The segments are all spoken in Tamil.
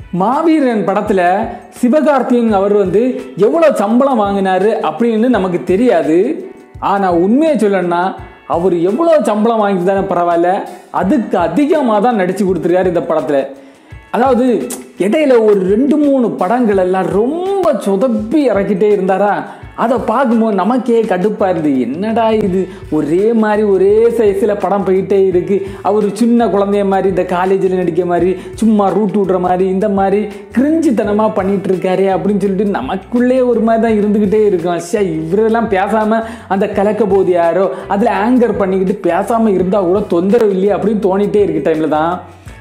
மாவீரன் படத்துல சிவகார்த்திகேயன் அவர் வந்து எவ்வளவு சம்பளம் வாங்கினாரு அப்படின்னு நமக்கு தெரியாது ஆனா உண்மையை சொல்லணும்னா அவர் எவ்வளவு சம்பளம் வாங்கியிருந்தாலும் பரவாயில்ல அதுக்கு அதிகமாக தான் நடிச்சு கொடுத்துருக்காரு இந்த படத்துல அதாவது இடையில ஒரு ரெண்டு மூணு படங்கள் எல்லாம் ரொம்ப சொதப்பி இறக்கிட்டே இருந்தாரா அதை பார்க்கும்போது நமக்கே கடுப்பாக இருந்து என்னடா இது ஒரே மாதிரி ஒரே சைஸில் படம் போயிட்டே இருக்கு அவர் சின்ன குழந்தைய மாதிரி இந்த காலேஜில் நடிக்க மாதிரி சும்மா ரூட் விட்ற மாதிரி இந்த மாதிரி கிரிஞ்சித்தனமாக பண்ணிட்டு இருக்காரு அப்படின்னு சொல்லிட்டு நமக்குள்ளே ஒரு மாதிரி தான் இருந்துக்கிட்டே இருக்கும் ஷே இவரெல்லாம் பேசாமல் அந்த கலக்க போது யாரோ அதில் ஆங்கர் பண்ணிக்கிட்டு பேசாமல் இருந்தால் கூட தொந்தரவு இல்லையே அப்படின்னு தோணிட்டே இருக்க டைமில் தான்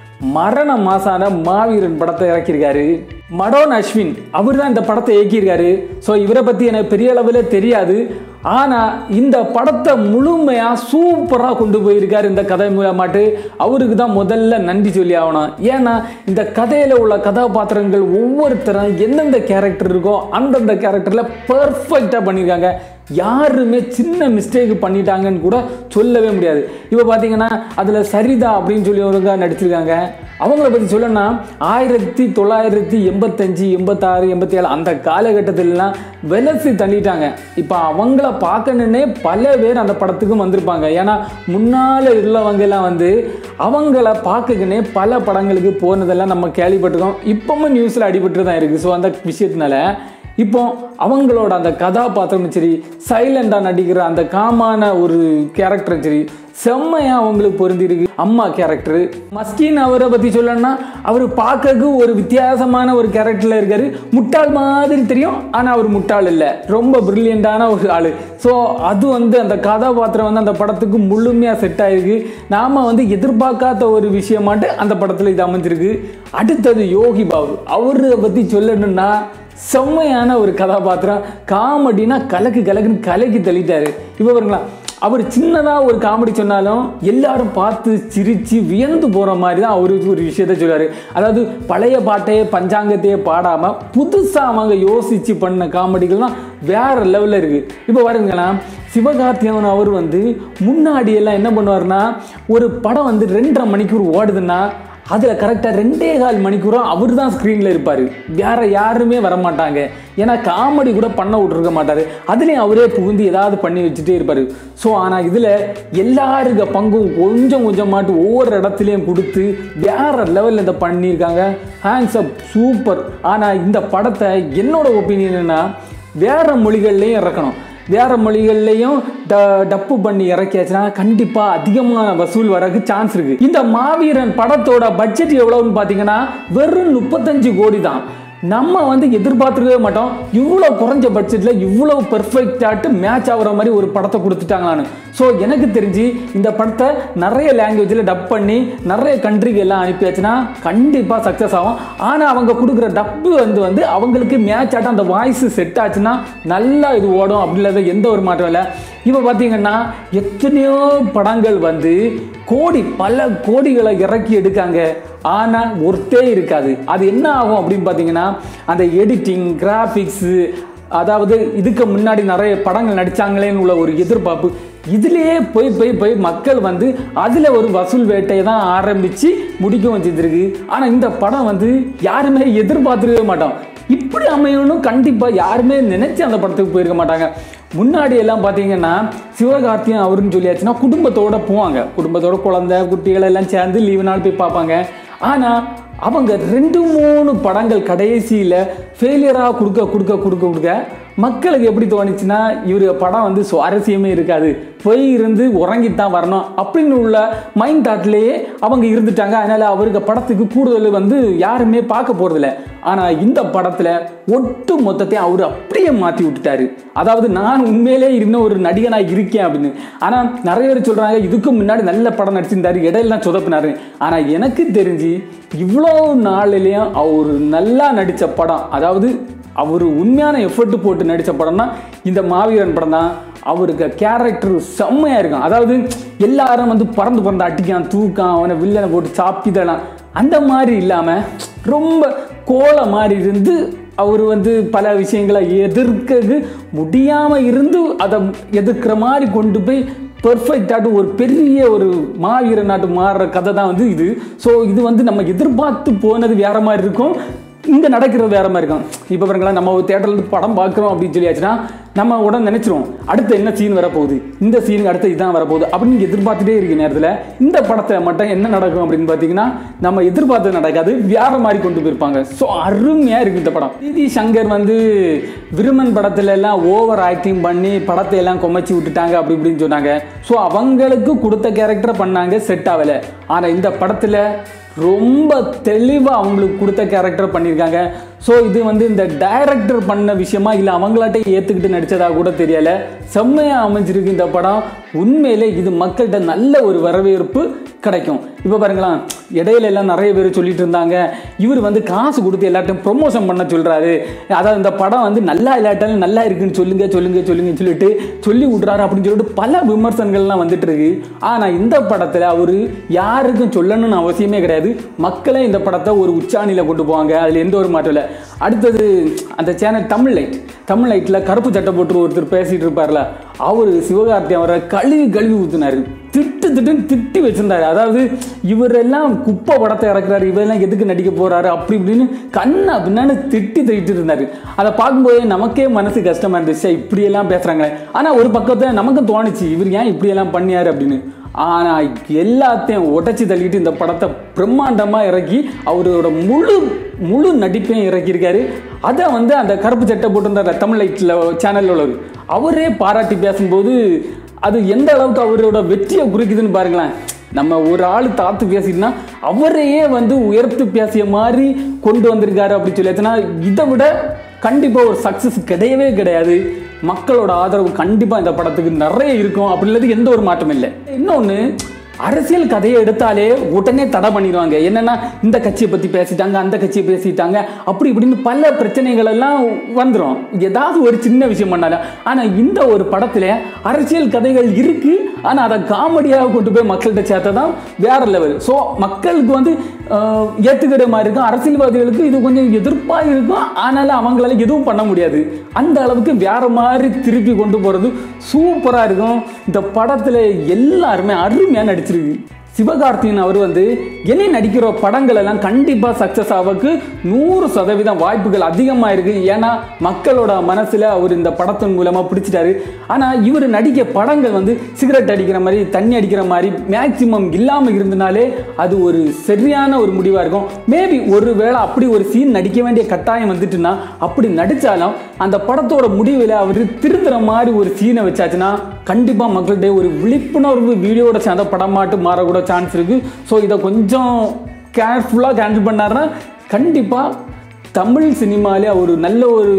மரண மாசான மாவீரன் படத்தை இறக்கியிருக்காரு மடோன் அஸ்வின் அவர் தான் இந்த படத்தை இயக்கியிருக்காரு ஸோ இவரை பற்றி எனக்கு பெரிய அளவில் தெரியாது ஆனால் இந்த படத்தை முழுமையாக சூப்பராக கொண்டு போயிருக்காரு இந்த கதை மூலமாட்டு அவருக்கு தான் முதல்ல நன்றி சொல்லி ஆகணும் ஏன்னா இந்த கதையில் உள்ள கதாபாத்திரங்கள் ஒவ்வொருத்தரும் எந்தெந்த கேரக்டர் இருக்கோ அந்தந்த கேரக்டரில் பர்ஃபெக்டாக பண்ணியிருக்காங்க யாருமே சின்ன மிஸ்டேக் பண்ணிட்டாங்கன்னு கூட சொல்லவே முடியாது இப்போ பார்த்தீங்கன்னா அதில் சரிதா அப்படின்னு சொல்லி ஒருங்க நடிச்சிருக்காங்க அவங்கள பற்றி சொல்லணும்னா ஆயிரத்தி தொள்ளாயிரத்தி எண்பத்தஞ்சு எண்பத்தாறு எண்பத்தி ஏழு அந்த காலகட்டத்திலலாம் வெலசி தள்ளிட்டாங்க இப்போ அவங்கள பார்க்கணுன்னே பல பேர் அந்த படத்துக்கும் வந்திருப்பாங்க ஏன்னா முன்னால் உள்ளவங்க எல்லாம் வந்து அவங்கள பார்க்கக்குன்னே பல படங்களுக்கு போனதெல்லாம் நம்ம கேள்விப்பட்டிருக்கோம் இப்பவும் நியூஸில் அடிபட்டு தான் இருக்குது ஸோ அந்த விஷயத்தினால இப்போ அவங்களோட அந்த கதாபாத்திரமும் சரி சைலண்டாக நடிக்கிற அந்த காமான ஒரு கேரக்டரும் சரி செம்மையாக அவங்களுக்கு பொருந்திருக்கு அம்மா கேரக்டர் மஸ்கின் அவரை பற்றி சொல்லணும்னா அவர் பார்க்கறதுக்கு ஒரு வித்தியாசமான ஒரு கேரக்டரில் இருக்காரு முட்டாள் மாதிரி தெரியும் ஆனால் அவர் முட்டாள் இல்லை ரொம்ப பிரில்லியண்டான ஒரு ஆள் ஸோ அது வந்து அந்த கதாபாத்திரம் வந்து அந்த படத்துக்கு முழுமையாக செட் ஆகிருக்கு நாம் வந்து எதிர்பார்க்காத ஒரு விஷயமாட்டு அந்த படத்தில் இது அமைஞ்சிருக்கு அடுத்தது யோகி பாபு அவரை பற்றி சொல்லணும்னா செம்மையான ஒரு கதாபாத்திரம் காமெடினா கலக்கு கலக்குன்னு கலக்கி தள்ளிட்டாரு இப்போ பாருங்களா அவர் சின்னதாக ஒரு காமெடி சொன்னாலும் எல்லாரும் பார்த்து சிரித்து வியந்து போகிற மாதிரி தான் அவர் ஒரு விஷயத்த சொல்லுவார் அதாவது பழைய பாட்டையே பஞ்சாங்கத்தையே பாடாமல் புதுசாக அவங்க யோசித்து பண்ண காமெடிகள்லாம் வேற லெவலில் இருக்குது இப்போ பாருங்களா சிவகார்த்திகேயன் அவர் வந்து முன்னாடி எல்லாம் என்ன பண்ணுவார்னா ஒரு படம் வந்து ரெண்டரை மணிக்கூர் ஓடுதுன்னா அதில் கரெக்டாக ரெண்டே கால் மணிக்கூறும் அவர் தான் ஸ்க்ரீனில் இருப்பார் வேற யாருமே வரமாட்டாங்க ஏன்னா காமெடி கூட பண்ண விட்ருக்க மாட்டார் அதுலேயும் அவரே புகுந்து ஏதாவது பண்ணி வச்சுட்டே இருப்பார் ஸோ ஆனால் இதில் எல்லாருக்க பங்கும் கொஞ்சம் கொஞ்சமாட்டு ஒவ்வொரு இடத்துலையும் கொடுத்து வேற லெவலில் இதை பண்ணியிருக்காங்க ஹேண்ட்ஸ் அப் சூப்பர் ஆனால் இந்த படத்தை என்னோட ஒப்பீனியன் என்ன வேற மொழிகள்லையும் இறக்கணும் வேற மொழிகள்லையும் ட டப்பு பண்ணி இறக்கியாச்சுன்னா கண்டிப்பாக அதிகமான வசூல் வரக்கு சான்ஸ் இருக்கு இந்த மாவீரன் படத்தோட பட்ஜெட் எவ்வளவுன்னு பார்த்தீங்கன்னா வெறும் முப்பத்தஞ்சு கோடி தான் நம்ம வந்து எதிர்பார்த்துக்கவே மாட்டோம் இவ்வளோ குறைஞ்ச பட்ஜெட்டில் இவ்வளோ பெர்ஃபெக்டாட்டு மேட்ச் ஆகுற மாதிரி ஒரு படத்தை கொடுத்துட்டாங்களான்னு ஸோ எனக்கு தெரிஞ்சு இந்த படத்தை நிறைய லாங்குவேஜில் டப் பண்ணி நிறைய கண்ட்ரிக்கு எல்லாம் அனுப்பியாச்சுன்னா கண்டிப்பாக சக்ஸஸ் ஆகும் ஆனால் அவங்க கொடுக்குற டப்பு வந்து வந்து அவங்களுக்கு மேட்ச் ஆட்டம் அந்த வாய்ஸ் செட் ஆச்சுன்னா நல்லா இது ஓடும் அப்படின்றத எந்த ஒரு மாற்றம் இல்லை இப்போ பார்த்தீங்கன்னா எத்தனையோ படங்கள் வந்து கோடி பல கோடிகளை இறக்கி எடுக்காங்க ஆனால் ஒர்த்தே இருக்காது அது என்ன ஆகும் அப்படின்னு பார்த்தீங்கன்னா அந்த எடிட்டிங் கிராஃபிக்ஸு அதாவது இதுக்கு முன்னாடி நிறைய படங்கள் நடித்தாங்களேன்னு உள்ள ஒரு எதிர்பார்ப்பு இதுலேயே போய் போய் போய் மக்கள் வந்து அதில் ஒரு வசூல் வேட்டையை தான் ஆரம்பித்து முடிக்கவும் செஞ்சிருக்கு ஆனால் இந்த படம் வந்து யாருமே எதிர்பார்த்துருக்கவே மாட்டோம் இப்படி அமையணும் கண்டிப்பாக யாருமே நினைச்சு அந்த படத்துக்கு போயிருக்க மாட்டாங்க முன்னாடி எல்லாம் பார்த்தீங்கன்னா சிவகார்த்தியன் அவருன்னு சொல்லியாச்சுன்னா குடும்பத்தோட போவாங்க குடும்பத்தோட குழந்தை குட்டிகள் எல்லாம் சேர்ந்து லீவு நாள் போய் பார்ப்பாங்க ஆனால் அவங்க ரெண்டு மூணு படங்கள் கடைசியில் ஃபெயிலியராக கொடுக்க கொடுக்க கொடுக்க கொடுக்க மக்களுக்கு எப்படி தோணுச்சுன்னா இவர் படம் வந்து சுவாரஸ்யமே இருக்காது போய் இருந்து உறங்கித்தான் வரணும் அப்படின்னு உள்ள மைண்ட் தாட்லேயே அவங்க இருந்துட்டாங்க அதனால் அவருக்கு படத்துக்கு கூடுதல் வந்து யாருமே பார்க்க போகிறதில்ல ஆனால் இந்த படத்தில் ஒட்டு மொத்தத்தையும் அவர் அப்படியே மாற்றி விட்டுட்டாரு அதாவது நான் உண்மையிலே இன்னும் ஒரு நடிகனாக இருக்கேன் அப்படின்னு ஆனால் நிறைய பேர் சொல்கிறாங்க இதுக்கு முன்னாடி நல்ல படம் நடிச்சிருந்தாரு இடையிலாம் சொதப்பினாரு ஆனால் எனக்கு தெரிஞ்சு இவ்வளோ நாளிலையும் அவர் நல்லா நடித்த படம் அதாவது அவர் உண்மையான எஃபர்ட் போட்டு நடித்த படம்னா இந்த மாவீரன் படம் தான் அவருக்கு கேரக்டர் செம்மையாக இருக்கும் அதாவது எல்லாரும் வந்து பறந்து பறந்து அடிக்கான் தூக்கான் அவனை வில்லனை போட்டு சாப்பிதலாம் அந்த மாதிரி இல்லாமல் ரொம்ப கோலை மாதிரி இருந்து அவர் வந்து பல விஷயங்களை எதிர்க்க முடியாமல் இருந்து அதை எதிர்க்கிற மாதிரி கொண்டு போய் பெர்ஃபெக்டாட்டு ஒரு பெரிய ஒரு மாவீர நாட்டு மாறுற கதை தான் வந்து இது ஸோ இது வந்து நம்ம எதிர்பார்த்து போனது வேற மாதிரி இருக்கும் இங்கே நடக்கிறது வேற மாதிரி இருக்கும் இப்போ பாருங்களேன் நம்ம ஒரு தேட்டரில் இருந்து படம் பார்க்குறோம் அப்படின்னு சொல்லியாச்சுன்னா நம்ம உடனே நினைச்சிருவோம் அடுத்து என்ன சீன் வரப்போகுது இந்த சீனுக்கு அடுத்து இதுதான் வரப்போகுது அப்படின்னு நீங்க எதிர்பார்த்துட்டே இருக்க நேரத்தில் இந்த படத்தில் மட்டும் என்ன நடக்கும் அப்படின்னு பார்த்தீங்கன்னா நம்ம எதிர்பார்த்தது நடக்காது வேற மாதிரி கொண்டு போயிருப்பாங்க ஸோ அருமையாக இருக்கு இந்த படம் பிதி சங்கர் வந்து விருமன் படத்துல எல்லாம் ஓவர் ஆக்டிங் பண்ணி படத்தை எல்லாம் கொமைச்சு விட்டுட்டாங்க அப்படி இப்படின்னு சொன்னாங்க ஸோ அவங்களுக்கு கொடுத்த கேரக்டரை பண்ணாங்க செட் ஆகலை ஆனால் இந்த படத்தில் ரொம்ப தெளிவாக அவங்களுக்கு கொடுத்த கேரக்டர் பண்ணியிருக்காங்க ஸோ இது வந்து இந்த டைரக்டர் பண்ண விஷயமா இல்லை அவங்களாட்ட ஏற்றுக்கிட்டு நடித்ததா கூட தெரியல செம்மையாக அமைஞ்சிருக்கு இந்த படம் உண்மையிலே இது மக்கள்கிட்ட நல்ல ஒரு வரவேற்பு கிடைக்கும் இப்போ பாருங்களேன் இடையில எல்லாம் நிறைய பேர் சொல்லிட்டு இருந்தாங்க இவர் வந்து காசு கொடுத்து எல்லாத்தையும் ப்ரொமோஷன் பண்ண சொல்றாரு அதாவது இந்த படம் வந்து நல்லா இல்லாட்டாலும் நல்லா இருக்குன்னு சொல்லுங்க சொல்லுங்க சொல்லுங்கன்னு சொல்லிட்டு சொல்லி விட்றாரு அப்படின்னு சொல்லிட்டு பல விமர்சனங்கள்லாம் வந்துட்டு இருக்கு ஆனால் இந்த படத்தில் அவர் யாருக்கும் சொல்லணும்னு அவசியமே கிடையாது மக்களே இந்த படத்தை ஒரு உச்சாணியில் கொண்டு போவாங்க அதில் எந்த ஒரு மாற்றம் இல்லை அடுத்தது அந்த சேனல் தமிழ் லைட் தமிழ் லைட்டில் கருப்பு சட்டை போட்டு ஒருத்தர் பேசிட்டு இருப்பார்ல அவர் சிவகார்த்தி அவரை கழுவி கழுவி ஊத்துனாரு திட்டு திட்டுன்னு திட்டி வச்சிருந்தாரு அதாவது இவரெல்லாம் குப்பை படத்தை இறக்குறாரு இவரெல்லாம் எதுக்கு நடிக்க போறாரு அப்படி இப்படின்னு கண்ணா பின்னான்னு திட்டி திட்டு இருந்தாரு அதை பார்க்கும்போது நமக்கே மனசு கஷ்டமா இருந்துச்சு இப்படியெல்லாம் பேசுறாங்களே ஆனா ஒரு பக்கத்தை நமக்கு தோணுச்சு இவர் ஏன் இப்படியெல்லாம் பண்ணியாரு அப்படின்னு ஆனா எல்லாத்தையும் உடைச்சி தள்ளிட்டு இந்த படத்தை பிரம்மாண்டமா இறக்கி அவரோட முழு முழு நடிப்பையும் இறக்கியிருக்காரு அதை வந்து அந்த கருப்பு சட்டை போட்டிருந்தார் தமிழ் லைட்டில் சேனலில் உள்ளவர் அவரே பாராட்டி பேசும்போது அது எந்த அளவுக்கு அவரோட வெற்றியை குறிக்குதுன்னு பாருங்களேன் நம்ம ஒரு ஆள் தாத்து பேசிட்டுனா அவரையே வந்து உயர்த்து பேசிய மாதிரி கொண்டு வந்திருக்காரு அப்படின்னு சொல்லியாச்சுன்னா இதை விட கண்டிப்பாக ஒரு சக்ஸஸ் கிடையவே கிடையாது மக்களோட ஆதரவு கண்டிப்பாக இந்த படத்துக்கு நிறைய இருக்கும் அப்படின்றது எந்த ஒரு மாற்றமும் இல்லை இன்னொன்று அரசியல் கதையை எடுத்தாலே உடனே தடை பண்ணிடுவாங்க என்னன்னா இந்த கட்சியை பற்றி பேசிட்டாங்க அந்த கட்சியை பேசிட்டாங்க அப்படி இப்படின்னு பல பிரச்சனைகள் எல்லாம் வந்துடும் ஏதாவது ஒரு சின்ன விஷயம் பண்ணாலும் ஆனால் இந்த ஒரு படத்தில் அரசியல் கதைகள் இருக்கு ஆனால் அதை காமெடியாக கொண்டு போய் மக்கள்கிட்ட சேர்த்தா தான் வேற லெவல் ஸோ மக்களுக்கு வந்து ஆஹ், ஏத்துக்கிற மாதிரி இருக்கும் அரசியல்வாதிகளுக்கு இது கொஞ்சம் எதிர்ப்பாக இருக்கும் ஆனாலும் அவங்களால எதுவும் பண்ண முடியாது அந்த அளவுக்கு வேற மாதிரி திருப்பி கொண்டு போகிறது சூப்பராக இருக்கும் இந்த படத்தில் எல்லாருமே அருமையாக நடிச்சிருக்கு சிவகார்த்திகேயன் அவர் வந்து இனி நடிக்கிற படங்கள் எல்லாம் கண்டிப்பாக சக்ஸஸ் ஆவக்கு நூறு சதவீதம் வாய்ப்புகள் அதிகமாக இருக்கு ஏன்னா மக்களோட மனசில் அவர் இந்த படத்தின் மூலமாக பிடிச்சிட்டாரு ஆனால் இவர் நடிக்க படங்கள் வந்து சிகரெட் அடிக்கிற மாதிரி தண்ணி அடிக்கிற மாதிரி மேக்சிமம் இல்லாமல் இருந்தனாலே அது ஒரு சரியான ஒரு முடிவாக இருக்கும் மேபி ஒருவேளை அப்படி ஒரு சீன் நடிக்க வேண்டிய கட்டாயம் வந்துட்டுன்னா அப்படி நடித்தாலும் அந்த படத்தோட முடிவில் அவர் திருந்துற மாதிரி ஒரு சீனை வச்சாச்சுன்னா கண்டிப்பாக மக்கள்கிட்ட ஒரு விழிப்புணர்வு வீடியோட சேர்ந்த படமாட்டு மாறக்கூட சான்ஸ் இருக்கு ஸோ இதை கொஞ்சம் கேர்ஃபுல்லாக ஹேண்டில் பண்ணாருன்னா கண்டிப்பாக தமிழ் சினிமாலே ஒரு நல்ல ஒரு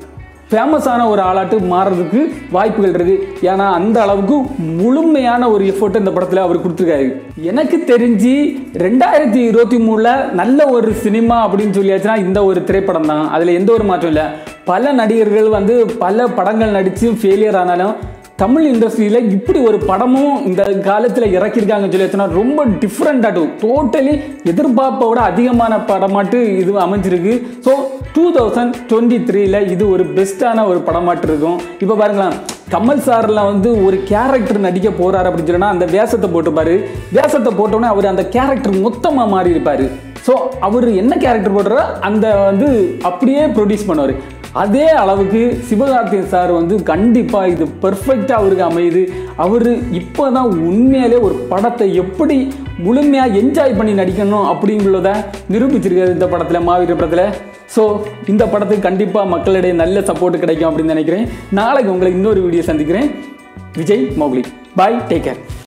ஃபேமஸான ஒரு ஆளாட்டு மாறுறதுக்கு வாய்ப்புகள் இருக்கு ஏன்னா அந்த அளவுக்கு முழுமையான ஒரு எஃபோர்ட் இந்த படத்தில் அவர் கொடுத்துருக்காரு எனக்கு தெரிஞ்சு ரெண்டாயிரத்தி இருபத்தி மூணுல நல்ல ஒரு சினிமா அப்படின்னு சொல்லியாச்சுன்னா இந்த ஒரு திரைப்படம் தான் அதில் எந்த ஒரு மாற்றம் இல்லை பல நடிகர்கள் வந்து பல படங்கள் நடித்து ஃபெயிலியர் ஆனாலும் தமிழ் இண்டஸ்ட்ரியில் இப்படி ஒரு படமும் இந்த காலத்தில் இறக்கியிருக்காங்கன்னு சொல்லி வச்சோன்னா ரொம்ப டிஃப்ரெண்டாட்டும் டோட்டலி எதிர்பார்ப்பை விட அதிகமான படமாட்டு இது அமைஞ்சிருக்கு ஸோ டூ தௌசண்ட் டுவெண்ட்டி த்ரீல இது ஒரு பெஸ்ட்டான ஒரு படமாட்டு இருக்கும் இப்போ பாருங்களேன் கமல் சார்ல வந்து ஒரு கேரக்டர் நடிக்க போறாரு அப்படின்னு சொன்னா அந்த வேஷத்தை போட்டுப்பாரு வேஷத்தை போட்டோன்னே அவர் அந்த கேரக்டர் மொத்தமாக மாறி இருப்பாரு ஸோ அவர் என்ன கேரக்டர் போடுறாரோ அந்த வந்து அப்படியே ப்ரொடியூஸ் பண்ணுவார் அதே அளவுக்கு சிவகார்த்திகேயன் சார் வந்து கண்டிப்பாக இது பெர்ஃபெக்டாக அவருக்கு அமையுது அவர் இப்போ தான் உண்மையிலே ஒரு படத்தை எப்படி முழுமையாக என்ஜாய் பண்ணி நடிக்கணும் அப்படிங்கிறத நிரூபிச்சிருக்காரு இந்த படத்தில் மாவீர படத்தில் ஸோ இந்த படத்துக்கு கண்டிப்பாக மக்களிடையே நல்ல சப்போர்ட் கிடைக்கும் அப்படின்னு நினைக்கிறேன் நாளைக்கு உங்களை இன்னொரு வீடியோ சந்திக்கிறேன் Vijay Mowgli bye take care